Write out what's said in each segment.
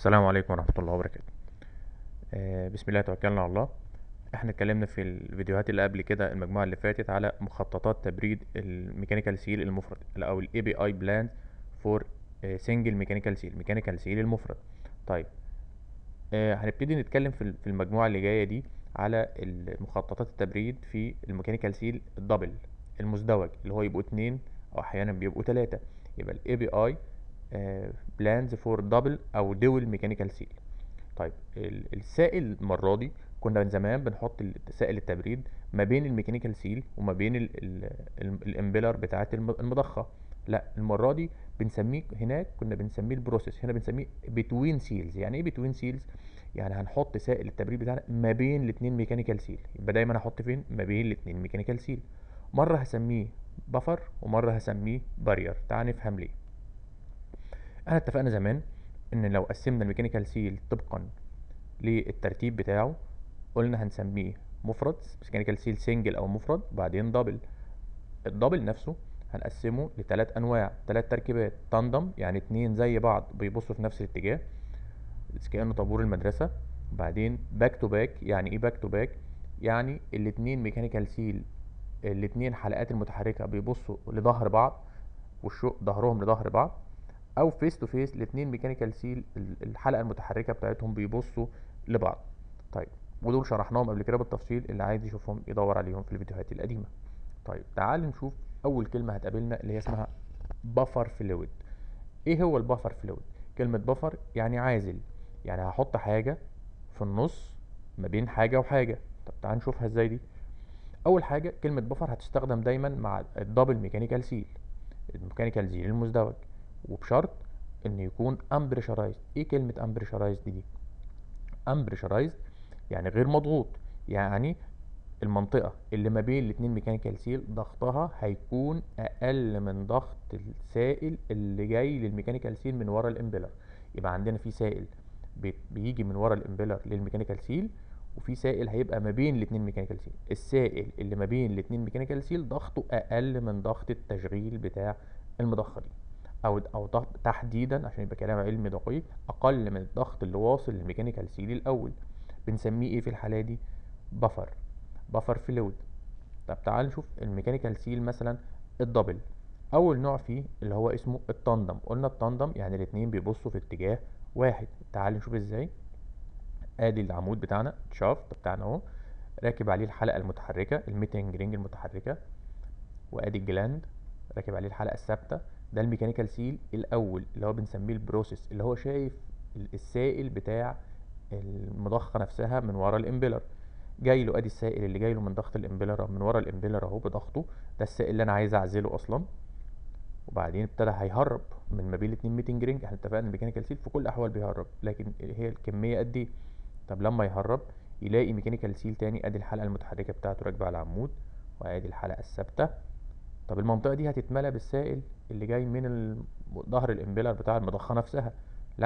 السلام عليكم ورحمة الله وبركاته آه، بسم الله توكلنا على الله احنا اتكلمنا في الفيديوهات اللي قبل كده المجموعة اللي فاتت على مخططات تبريد الميكانيكال سيل المفرد او الاي بي اي بلان فور سنجل ميكانيكال سيل ميكانيكال سيل المفرد طيب آه، هنبتدي نتكلم في ال- في المجموعة اللي جاية دي على مخططات التبريد في الميكانيكال سيل الدبل المزدوج اللي هو يبقوا اتنين او احيانا بيبقوا تلاتة يبقى الاي بي اي بلانز فور دبل او دول ميكانيكال سيل طيب ال- السائل المرة دي كنا من زمان بنحط ال- سائل التبريد ما بين الميكانيكال سيل وما بين ال- ال- ال- الامبيلر بتاعة الم- المضخة لا المرة دي بنسميه هناك كنا بنسميه البروسيس هنا بنسميه بتوين سيلز يعني ايه بتوين سيلز يعني هنحط سائل التبريد بتاعنا ما بين الاتنين ميكانيكال سيل يبقى دايما هحط فين ما بين الاتنين ميكانيكال سيل مرة هسميه بفر ومرة هسميه بارير تعال نفهم ليه احنا اتفقنا زمان ان لو قسمنا الميكانيكال سيل طبقا للترتيب بتاعه قلنا هنسميه مفرد ميكانيكال سيل سنجل او مفرد بعدين دبل الدبل نفسه هنقسمه لثلاث انواع ثلاث تركيبات تاندم يعني اتنين زي بعض بيبصوا في نفس الاتجاه كأنه طابور المدرسة بعدين باك تو باك يعني ايه باك تو باك يعني الاتنين ميكانيكال سيل الاتنين حلقات المتحركة بيبصوا لظهر بعض والشق ظهرهم لظهر بعض او فيس تو فيس الاتنين ميكانيكال سيل الحلقة المتحركة بتاعتهم بيبصوا لبعض طيب ودول شرحناهم قبل كده بالتفصيل اللي عايز يشوفهم يدور عليهم في الفيديوهات القديمة طيب تعال نشوف اول كلمة هتقابلنا اللي هي اسمها بفر فلويد ايه هو البفر فلويد كلمة بفر يعني عازل يعني هحط حاجة في النص ما بين حاجة وحاجة طب تعال نشوفها ازاي دي اول حاجة كلمة بفر هتستخدم دايما مع الدبل ميكانيكال سيل الميكانيكال سيل المزدوج وبشرط ان يكون امبريشرايزد ايه كلمة امبريشرايزد دي امبريشرايزد يعني غير مضغوط يعني المنطقة اللي ما بين الاتنين ميكانيكال سيل ضغطها هيكون أقل من ضغط السائل اللي جاي للميكانيكال سيل من ورا الامبيلر يبقى عندنا في سائل بي- بيجي من ورا الامبيلر للميكانيكال سيل وفي سائل هيبقى ما بين الاتنين ميكانيكال سيل السائل اللي ما بين الاتنين ميكانيكال سيل ضغطه أقل من ضغط التشغيل بتاع المضخة دي أو أو ضغط تحديدا عشان يبقى كلام علمي دقيق أقل من الضغط اللي واصل للميكانيكال سيل الأول بنسميه إيه في الحالة دي بفر بفر فلويد طب تعال نشوف الميكانيكال سيل مثلا الدبل اول نوع فيه اللي هو اسمه التاندم قلنا التاندم يعني الاتنين بيبصوا في اتجاه واحد تعال نشوف ازاي ادي العمود بتاعنا الشافت بتاعنا اهو راكب عليه الحلقه المتحركه الميتنج رينج المتحركه وادي الجلاند راكب عليه الحلقه الثابته ده الميكانيكال سيل الاول اللي هو بنسميه البروسيس اللي هو شايف السائل بتاع المضخه نفسها من ورا الامبيلر جاي له ادي السائل اللي جاي له من ضغط الامبيلر من ورا الامبيلر اهو بضغطه ده السائل اللي انا عايز اعزله اصلا وبعدين ابتدى هيهرب من ما بين الاتنين ميتنج رينج احنا اتفقنا الميكانيكال سيل في كل الاحوال بيهرب لكن هي الكميه قد ايه طب لما يهرب يلاقي ميكانيكال سيل تاني ادي الحلقه المتحركه بتاعته راكبه على العمود وادي الحلقه الثابته طب المنطقه دي هتتملى بالسائل اللي جاي من ال- ظهر الامبيلر بتاع المضخه نفسها لا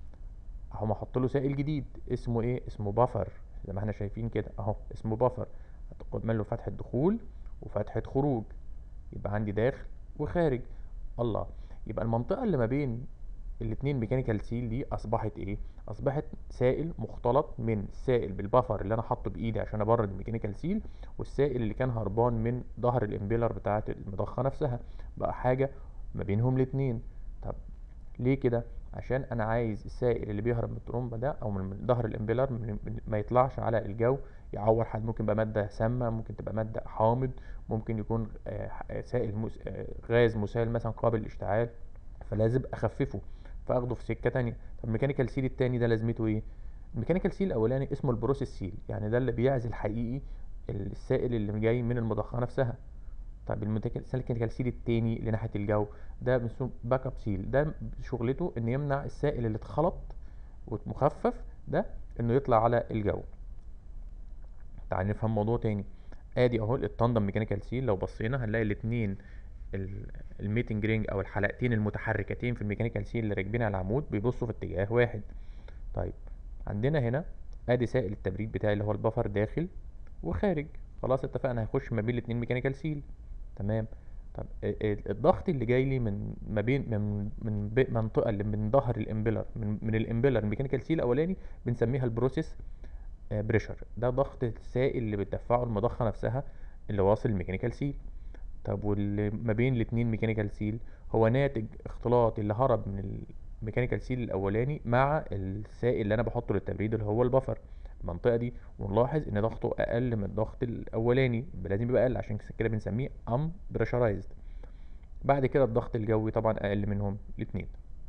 اهو احط له سائل جديد اسمه ايه اسمه بافر زي ما احنا شايفين كده اهو اسمه بافر هتعمل له فتحه دخول وفتحه خروج يبقى عندي داخل وخارج الله يبقى المنطقه اللي ما بين الاتنين ميكانيكال سيل دي اصبحت ايه اصبحت سائل مختلط من السائل بالبفر اللي انا حاطه بايدي عشان ابرد الميكانيكال سيل والسائل اللي كان هربان من ظهر الامبيلر بتاعه المضخه نفسها بقى حاجه ما بينهم الاتنين طب ليه كده عشان انا عايز السائل اللي بيهرب من الترومبه ده او من من ظهر الامبيلر من- من- ما يطلعش على الجو يعور حد ممكن يبقى ماده سامه ممكن تبقى ماده حامض ممكن يكون آه، ح- سائل مس... آه، غاز مسال مثلا قابل للاشتعال فلازم اخففه فاخده في سكه تانية طب الميكانيكال سيل التاني ده لازمته ايه الميكانيكال سيل الاولاني اسمه البروسيس سيل يعني ده اللي بيعزل حقيقي السائل اللي جاي من المضخه نفسها طب الميكانيكال سيل التاني اللي ناحيه الجو ده بنسميه باك اب سيل ده شغلته ان يمنع السائل اللي اتخلط ومخفف ده انه يطلع على الجو تعال نفهم موضوع تاني ادي اهو التاندم ميكانيكال سيل لو بصينا هنلاقي الاتنين ال- الميتنج رينج او الحلقتين المتحركتين في الميكانيكال سيل اللي راكبين على العمود بيبصوا في اتجاه واحد طيب عندنا هنا ادي سائل التبريد بتاعي اللي هو البفر داخل وخارج خلاص اتفقنا هيخش ما بين الاتنين ميكانيكال سيل تمام طب ال- ال- الضغط اللي جاي لي من ما بين من من ب- منطقه اللي من ظهر الامبيلر من من الامبيلر الميكانيكال سيل الاولاني بنسميها البروسيس بريشر ده ضغط السائل اللي بتدفعه المضخه نفسها اللي واصل الميكانيكال سيل طب واللي ما بين الاتنين ميكانيكال سيل هو ناتج اختلاط اللي هرب من الميكانيكال سيل الاولاني مع السائل اللي انا بحطه للتبريد اللي هو البفر المنطقه دي ونلاحظ ان ضغطه اقل من الضغط الاولاني يبقى لازم يبقى اقل عشان كده بنسميه ام بريشرايزد بعد كده الضغط الجوي طبعا اقل منهم الاتنين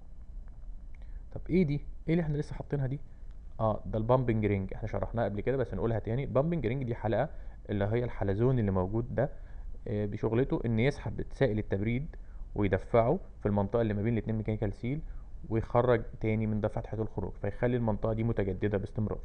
طب ايه دي ايه اللي احنا لسه حاطينها دي اه ده البامبنج رينج احنا شرحناها قبل كده بس هنقولها تاني البامبنج رينج دي حلقه اللي هي الحلزون اللي موجود ده آه، بشغلته ان يسحب سائل التبريد ويدفعه في المنطقه اللي ما بين الاتنين ميكانيكال سيل ويخرج تاني من ده فتحه الخروج فيخلي المنطقه دي متجدده باستمرار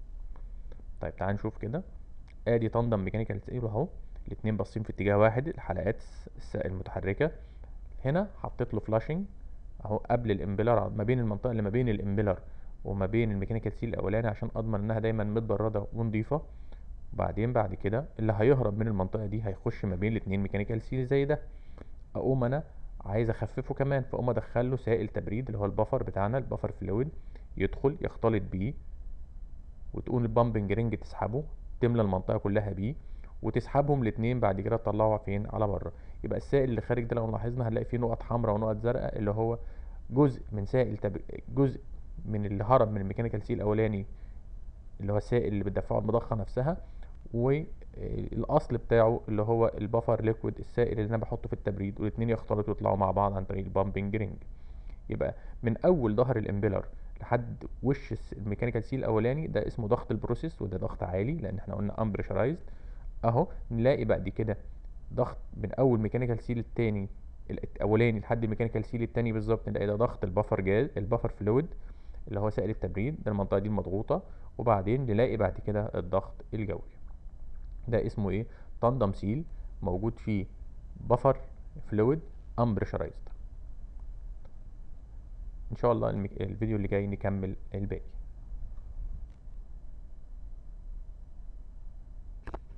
طيب تعال نشوف كده ادي تندم ميكانيكال سيل اهو الاتنين باصين في اتجاه واحد الحلقات الس- السائل المتحركه هنا حطيت له فلاشنج اهو قبل الامبيلر ما بين المنطقه اللي ما بين الامبيلر وما بين الميكانيكال سيل الاولاني عشان اضمن انها دايما متبرده ونضيفه وبعدين بعد كده اللي هيهرب من المنطقه دي هيخش ما بين الاتنين ميكانيكال سيل زي ده اقوم انا عايز اخففه كمان فاقوم ادخل له سائل تبريد اللي هو البفر بتاعنا البفر فلويد يدخل يختلط بيه وتقوم البامبنج رينج تسحبه تملى المنطقه كلها بيه وتسحبهم الاتنين بعد كده تطلعوا فين على بره يبقى السائل اللي خارج ده لو لاحظنا هنلاقي فيه نقط حمراء ونقط زرقاء اللي هو جزء من سائل تب... جزء من اللي هرب من الميكانيكال سيل الاولاني اللي هو السائل اللي بتدفعه المضخه نفسها والاصل بتاعه اللي هو البفر ليكويد السائل اللي انا بحطه في التبريد والاتنين يختلطوا ويطلعوا مع بعض عن طريق البامبنج رينج يبقى من اول ظهر الامبيلر لحد وش الس- الميكانيكال سيل الاولاني ده اسمه ضغط البروسيس وده ضغط عالي لان احنا قلنا امبريشرايزد اهو نلاقي بعد كده ضغط من اول ميكانيكال سيل التاني الاولاني لحد الميكانيكال سيل التاني بالظبط نلاقي ده ضغط البفر جاز البفر فلويد اللي هو سائل التبريد ده المنطقه دي المضغوطه وبعدين نلاقي بعد كده الضغط الجوي ده اسمه ايه تاندم سيل موجود فيه بفر فلويد امبريشرايزد ان شاء الله المك... الفيديو اللي جاي نكمل الباقي